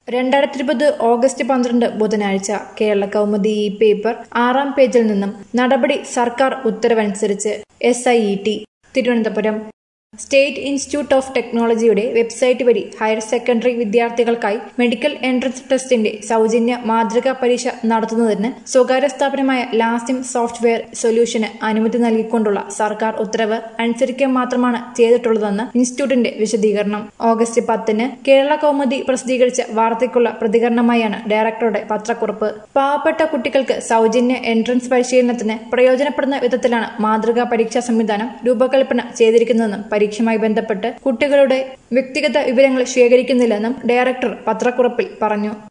രണ്ടായിരത്തി ഇരുപത് ഓഗസ്റ്റ് പന്ത്രണ്ട് ബുധനാഴ്ച കേരള കൗമുദി ഈ പേപ്പർ ആറാം പേജിൽ നിന്നും നടപടി സർക്കാർ ഉത്തരവനുസരിച്ച് S I E T Thiruvananthapuram state institute of ടെക്നോളജിയുടെ വെബ്സൈറ്റ് വഴി ഹയർ സെക്കൻഡറി വിദ്യാർത്ഥികൾക്കായി മെഡിക്കൽ എൻട്രൻസ് ടെസ്റ്റിന്റെ സൗജന്യ മാതൃകാ പരീക്ഷ നടത്തുന്നതിന് സ്വകാര്യ സ്ഥാപനമായ ലാസിം സോഫ്റ്റ്വെയർ സൊല്യൂഷന് അനുമതി നൽകിക്കൊണ്ടുള്ള സർക്കാർ ഉത്തരവ് അനുസരിക്കുക മാത്രമാണ് ചെയ്തിട്ടുള്ളതെന്ന് ഇൻസ്റ്റിറ്റ്യൂട്ടിന്റെ വിശദീകരണം ഓഗസ്റ്റ് പത്തിന് കേരള കൗമുദി പ്രസിദ്ധീകരിച്ച വാർത്തയ്ക്കുള്ള പ്രതികരണമായാണ് ഡയറക്ടറുടെ പത്രക്കുറിപ്പ് പാവപ്പെട്ട കുട്ടികൾക്ക് സൗജന്യ എൻട്രൻസ് പരിശീലനത്തിന് പ്രയോജനപ്പെടുന്ന വിധത്തിലാണ് മാതൃകാ പരീക്ഷാ സംവിധാനം രൂപകൽപ്പന ചെയ്തിരിക്കുന്നതെന്നും പരീക്ഷയുമായി ബന്ധപ്പെട്ട് കുട്ടികളുടെ വ്യക്തിഗത വിവരങ്ങൾ ശേഖരിക്കുന്നില്ലെന്നും ഡയറക്ടർ പത്രക്കുറിപ്പിൽ പറഞ്ഞു